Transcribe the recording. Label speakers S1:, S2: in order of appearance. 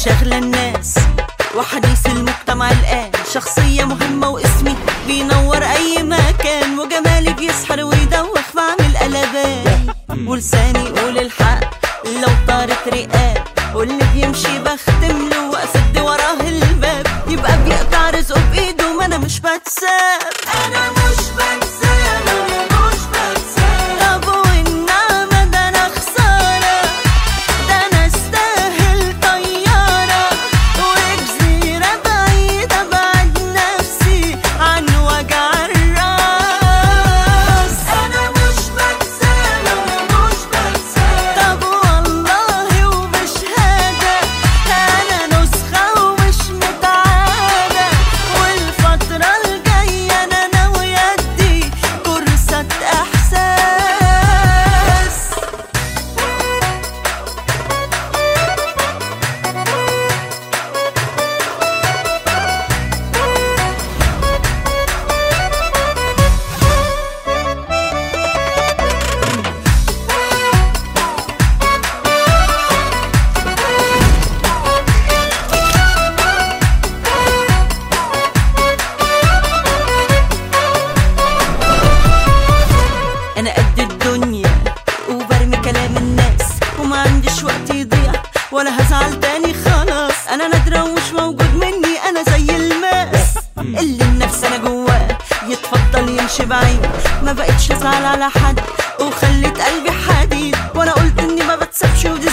S1: شغلة الناس وحديث المجتمع الآن شخصية مهمة واسمي بينور أي مكان وجمالي بيسحر ويدوخ بعمل قلبان ولساني يقول الحق لو طارت رقاب واللي بيمشي بختم له واسد وراه الباب يبقى بيقطع رزقه بايده ما انا مش بتساب انا مش بتساب انا مش بتساب طب والنعمة ده انا خسارة ده انا استاهل طيارة وجزيرة بعيدة بعد نفسي عن وجع الراس انا مش بتساب انا مش بتساب طب والله وبشهادة انا نسخة ومش متعادة والفترة الجاية انا ناوية ادي كورسات احساس انا قد الدنيا وبرمي كلام الناس وما عنديش وقت يضيع ولا هزعل تاني خلاص انا نادرة ومش موجود مني انا زي الماس اللي النفس انا جواه يتفضل يمشي بعيد ما بقتش ازعل على حد وخليت قلبي حديد وانا قلت اني ما بتسابش ودي